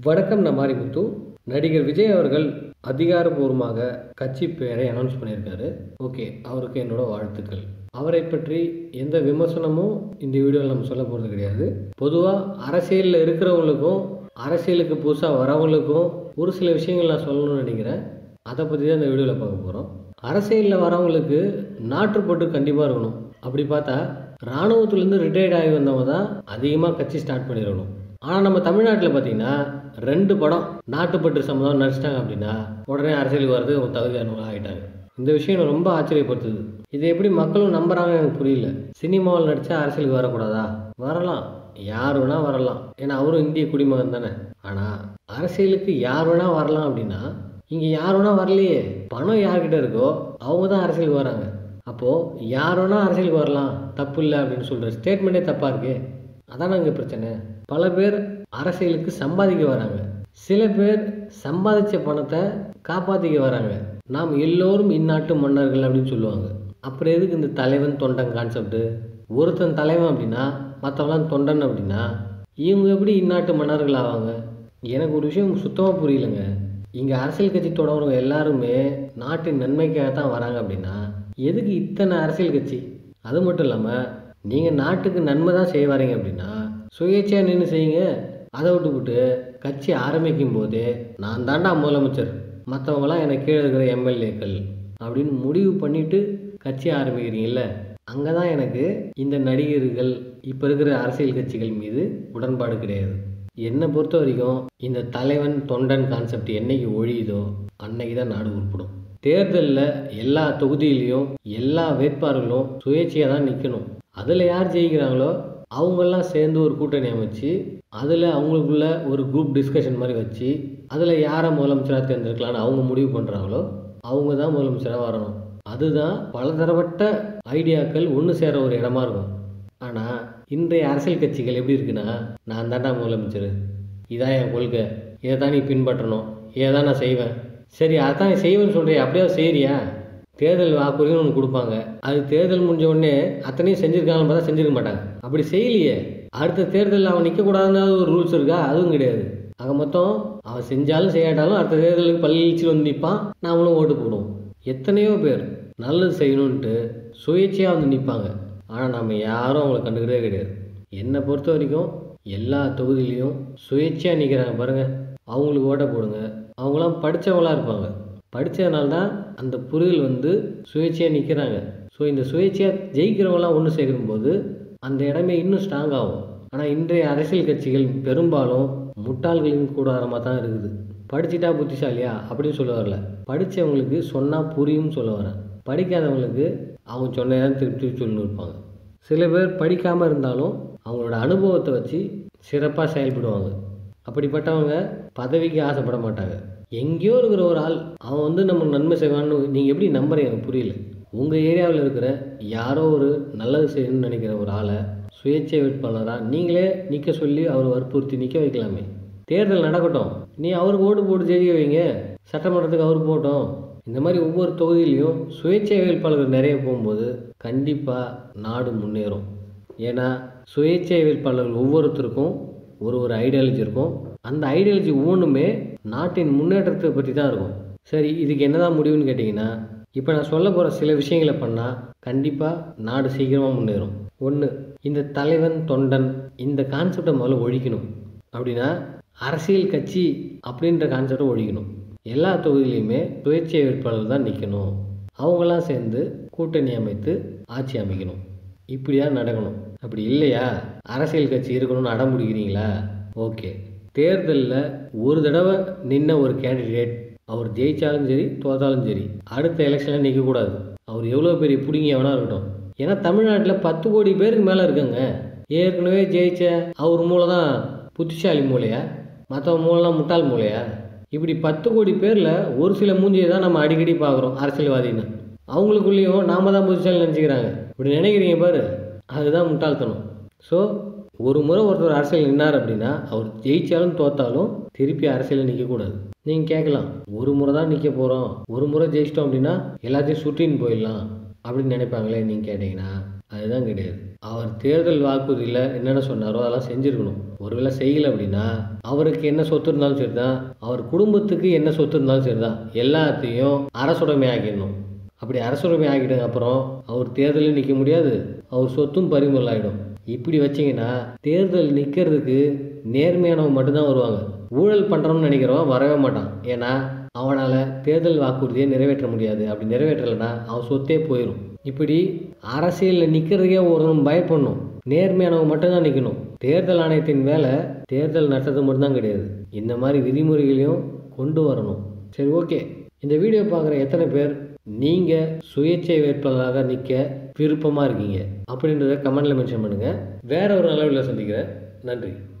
வணக்கம் நான் மாரிமுத்து நடிகர் விஜய் அவர்கள் அதிகாரப்பூர்வமாக கட்சி பெயரை அனௌன்ஸ் பண்ணியிருக்காரு ஓகே அவருக்கு என்னோட வாழ்த்துக்கள் அவரை பற்றி எந்த விமர்சனமும் இந்த வீடியோவில் நம்ம சொல்ல போகிறது கிடையாது பொதுவாக அரசியலில் இருக்கிறவங்களுக்கும் அரசியலுக்கு புதுசாக வரவங்களுக்கும் ஒரு சில விஷயங்கள் நான் சொல்லணும்னு நினைக்கிறேன் அதை பற்றி தான் இந்த வீடியோவில் பார்க்க போகிறோம் அரசியலில் வரவங்களுக்கு நாட்டுப்பட்டு கண்டிப்பாக இருக்கணும் அப்படி பார்த்தா இராணுவத்துலேருந்து ரிட்டையர்ட் ஆகி வந்தவங்க தான் அதிகமாக கட்சி ஸ்டார்ட் பண்ணிடணும் ஆனால் நம்ம தமிழ்நாட்டில் பார்த்தீங்கன்னா ரெண்டு படம் நாட்டுப்பற்று சம்மந்தம் நடிச்சிட்டாங்க அப்படின்னா உடனே அரசியலுக்கு வர்றது அவங்க தகுதியானவங்க ஆகிட்டாங்க இந்த விஷயம் என்னை ரொம்ப ஆச்சரியப்படுத்துது இதை எப்படி மக்களும் நம்புறாங்க எனக்கு புரியல சினிமாவில் நடித்தா அரசியலுக்கு வரக்கூடாதா வரலாம் யார் வேணால் வரலாம் ஏன்னா அவரும் இந்திய குடிமகன் தானே ஆனால் அரசியலுக்கு யார் வேணால் வரலாம் அப்படின்னா இங்கே யார் வேணால் வரலையே பணம் யார்கிட்ட இருக்கோ அவங்க தான் அரசியலுக்கு வராங்க அப்போது யார் வேணால் அரசியலுக்கு வரலாம் தப்பு இல்லை அப்படின்னு சொல்கிற ஸ்டேட்மெண்ட்டே தப்பாக இருக்கே அதான இங்கே பிரச்சனை பல பேர் அரசியலுக்கு சம்பாதிக்க வராங்க சில பேர் சம்பாதிச்ச பணத்தை காப்பாற்றிக்க வராங்க நாம் எல்லோரும் இந்நாட்டு மன்னர்கள் அப்படின்னு சொல்லுவாங்க அப்புறம் எதுக்கு இந்த தலைவன் தொண்டன் கான்செப்ட்டு ஒருத்தன் தலைவன் அப்படின்னா மற்றவங்களாம் தொண்டன் அப்படின்னா இவங்க எப்படி இந்நாட்டு மன்னர்கள் ஆவாங்க எனக்கு ஒரு விஷயம் சுத்தமாக புரியலங்க இங்கே அரசியல் கட்சி தொடங்குறவங்க எல்லாருமே நாட்டின் நன்மைக்காக தான் வராங்க அப்படின்னா எதுக்கு இத்தனை அரசியல் கட்சி அது மட்டும் இல்லாமல் நீங்கள் நாட்டுக்கு நன்மை தான் செய்ய வரீங்க அப்படின்னா சுயேட்சையாக நின்று செய்யுங்க அதை விட்டுவிட்டு கட்சி ஆரம்பிக்கும் போதே நான் தாண்டா முதலமைச்சர் மற்றவங்களாம் எனக்கு கீழே இருக்கிற எம்எல்ஏக்கள் அப்படின்னு முடிவு பண்ணிட்டு கட்சி ஆரம்பிக்கிறீங்கல்ல அங்கே தான் எனக்கு இந்த நடிகர்கள் இப்போ இருக்கிற அரசியல் கட்சிகள் மீது உடன்பாடு கிடையாது என்னை பொறுத்த வரைக்கும் இந்த தலைவன் தொண்டன் கான்செப்ட் என்னைக்கு ஒழியுதோ அன்னைக்கு தான் நாடு உருப்படும் தேர்தலில் எல்லா தொகுதியிலையும் எல்லா வேட்பாளர்களும் சுயேட்சையாக தான் நிற்கணும் அதில் யார் ஜெயிக்கிறாங்களோ அவங்கெல்லாம் சேர்ந்து ஒரு கூட்டணி அமைச்சு அதில் அவங்களுக்குள்ள ஒரு குரூப் டிஸ்கஷன் மாதிரி வச்சு அதில் யாரை முதலமைச்சராக தேர்ந்தெடுக்கலான்னு அவங்க முடிவு பண்ணுறாங்களோ அவங்க தான் முதலமைச்சராக வரணும் அதுதான் பலதரப்பட்ட ஐடியாக்கள் ஒன்று சேர ஒரு இடமா இருக்கும் ஆனால் இன்றைய அரசியல் கட்சிகள் எப்படி இருக்குன்னா நான் தாண்டா முதலமைச்சர் இதான் என் கொள்கை இதை தான் நீ பின்பற்றணும் இதை தான் நான் செய்வேன் சரி அதான் நீ செய்வேன்னு சொல்கிறியா அப்படியே செய்கிறியா தேர்தல் வாக்குறுதின்னு ஒன்று கொடுப்பாங்க அது தேர்தல் முடிஞ்ச உடனே அத்தனையும் செஞ்சுருக்காங்கன்னு பார்த்தா செஞ்சிருக்க மாட்டாங்க அப்படி செய்யலையே அடுத்த தேர்தலில் அவன் நிற்கக்கூடாதுன்னு ஒரு ரூல்ஸ் இருக்கா அதுவும் கிடையாது ஆக மொத்தம் அவன் செஞ்சாலும் செய்யாட்டாலும் அடுத்த தேர்தலுக்கு பள்ளிச்சு வந்து நிற்பான் நாமளும் ஓட்டு போடுவோம் எத்தனையோ பேர் நல்லது செய்யணுன்ட்டு சுயேட்சையாக வந்து நிற்பாங்க ஆனால் நம்ம யாரும் அவங்கள கண்டுக்கிறதே கிடையாது என்னை பொறுத்த வரைக்கும் எல்லா தொகுதியிலையும் சுயேட்சையாக நிற்கிறாங்க பாருங்கள் அவங்களுக்கு ஓட்டை போடுங்க அவங்களாம் படித்தவங்களாக இருப்பாங்க படித்ததுனால தான் அந்த புரிதல் வந்து சுயேட்சையாக நிற்கிறாங்க ஸோ இந்த சுயேட்சையாக ஜெயிக்கிறவங்களாம் ஒன்று சேரும்போது அந்த இடமே இன்னும் ஸ்ட்ராங் ஆகும் ஆனால் இன்றைய அரசியல் கட்சிகள் பெரும்பாலும் முட்டாள்களின் கூடாரமாக தான் இருக்குது படிச்சுட்டா புத்திசாலியா அப்படின்னு சொல்ல வரல படித்தவங்களுக்கு சொன்னால் புரியும்னு சொல்ல வரேன் படிக்காதவங்களுக்கு அவங்க சொன்னதான் திருப்பி திருப்பி சொல்லி இருப்பாங்க சில பேர் படிக்காமல் இருந்தாலும் அவங்களோட அனுபவத்தை வச்சு சிறப்பாக செயல்படுவாங்க அப்படிப்பட்டவங்க பதவிக்கு ஆசைப்பட மாட்டாங்க எங்கேயோ இருக்கிற ஒரு ஆள் அவன் வந்து நம்ம நன்மை செய்வான்னு நீங்கள் எப்படி நம்புறீங்க எனக்கு புரியல உங்கள் ஏரியாவில் இருக்கிற யாரோ ஒரு நல்லது செய்யணும்னு நினைக்கிற ஒரு ஆளை சுயேட்சை வேட்பாளராக நீங்களே நிற்க சொல்லி அவர் வற்புறுத்தி நிற்க வைக்கலாமே தேர்தல் நடக்கட்டும் நீ அவருக்கு ஓட்டு போட்டு ஜெயிக்க வைங்க சட்டமன்றத்துக்கு அவர் போட்டோம் இந்த மாதிரி ஒவ்வொரு தொகுதியிலையும் சுயேட்சை வேட்பாளர்கள் நிறைய போகும்போது கண்டிப்பாக நாடு முன்னேறும் ஏன்னா சுயேட்சை வேட்பாளர்கள் ஒவ்வொருத்தருக்கும் ஒரு ஒரு ஐடியாலஜி இருக்கும் அந்த ஐடியாலஜி ஒவ்வொன்றுமே நாட்டின் முன்னேற்றத்தை பற்றி தான் இருக்கும் சரி இதுக்கு என்னதான் முடிவுன்னு கேட்டிங்கன்னா இப்போ நான் சொல்ல போகிற சில விஷயங்களை பண்ணால் கண்டிப்பாக நாடு சீக்கிரமாக முன்னேறும் ஒன்று இந்த தலைவன் தொண்டன் இந்த கான்செப்டை முதல்ல ஒழிக்கணும் அப்படின்னா அரசியல் கட்சி அப்படின்ற கான்செப்டை ஒழிக்கணும் எல்லா தொகுதியிலையுமே சுயேட்சை வேட்பாளர் தான் நிற்கணும் அவங்களாம் சேர்ந்து கூட்டணி அமைத்து ஆட்சி அமைக்கணும் இப்படியா நடக்கணும் அப்படி இல்லையா அரசியல் கட்சி இருக்கணும்னு அடம் பிடிக்கிறீங்களா ஓகே தேர்தலில் ஒரு தடவை நின்ன ஒரு கேண்டிடேட் அவர் ஜெயிச்சாலும் சரி தோத்தாலும் சரி அடுத்த எலெக்ஷனில் நிற்கக்கூடாது அவர் எவ்வளோ பெரிய பிடிங்கி எவனா இருக்கட்டும் ஏன்னா தமிழ்நாட்டில் பத்து கோடி பேருக்கு மேலே இருக்காங்க ஏற்கனவே ஜெயிச்ச அவர் மூளை தான் புத்திசாலி மூலையா மற்றவங்க மூளைலாம் முட்டாள் மூலையா இப்படி பத்து கோடி பேரில் ஒரு சில மூஞ்சியை தான் நம்ம அடிக்கடி பார்க்குறோம் அரசியல்வாதின்னு அவங்களுக்குள்ளேயும் நாம தான் புத்திசாலி நினச்சிக்கிறாங்க இப்படி நினைக்கிறீங்க பாரு அதுதான் முட்டாள்தனம் ஸோ ஒரு முறை ஒருத்தர் அரசியல் நின்னார் அப்படின்னா அவர் ஜெயிச்சாலும் தோத்தாலும் திருப்பி அரசியலில் நிற்கக்கூடாது நீங்கள் கேட்கலாம் ஒரு முறை தான் நிற்க போகிறோம் ஒரு முறை ஜெயிச்சிட்டோம் அப்படின்னா எல்லாத்தையும் சுற்றின்னு போயிடலாம் அப்படின்னு நினைப்பாங்களே நீங்கள் கேட்டிங்கன்னா அதுதான் கிடையாது அவர் தேர்தல் வாக்குறுதியில் என்னென்ன சொன்னாரோ அதெல்லாம் செஞ்சுருக்கணும் ஒருவேளை செய்யலை அப்படின்னா அவருக்கு என்ன சொத்து இருந்தாலும் சரி தான் அவர் குடும்பத்துக்கு என்ன சொத்து இருந்தாலும் சரி தான் எல்லாத்தையும் அரசுடைமை ஆக்கிடணும் அப்படி அரசுரிமை ஆகிட்டதுக்கு அப்புறம் அவர் தேர்தலில் நிற்க முடியாது அவர் சொத்தும் பறிமுதல் ஆகிடும் இப்படி வச்சிங்கன்னா தேர்தல் நிற்கிறதுக்கு நேர்மையானவங்க மட்டும்தான் வருவாங்க ஊழல் பண்ணுறோம்னு நினைக்கிறவன் வரவே மாட்டான் ஏன்னா அவனால் தேர்தல் வாக்குறுதியை நிறைவேற்ற முடியாது அப்படி நிறைவேற்றலைன்னா அவன் சொத்தே போயிடும் இப்படி அரசியலில் நிற்கிறதுக்கே ஒருவன் பயப்படணும் நேர்மையானவங்க மட்டும்தான் நிற்கணும் தேர்தல் ஆணையத்தின் வேலை தேர்தல் நடத்துறது மட்டும்தான் கிடையாது இந்த மாதிரி விதிமுறைகளையும் கொண்டு வரணும் சரி ஓகே இந்த வீடியோ பார்க்குற எத்தனை பேர் நீங்கள் சுயேட்சை வேட்பாளராக நிற்க விருப்பமாக இருக்கீங்க அப்படின்றத கமெண்டில் மென்ஷன் பண்ணுங்கள் வேற ஒரு நல்ல வீடியோவில் சந்திக்கிறேன் நன்றி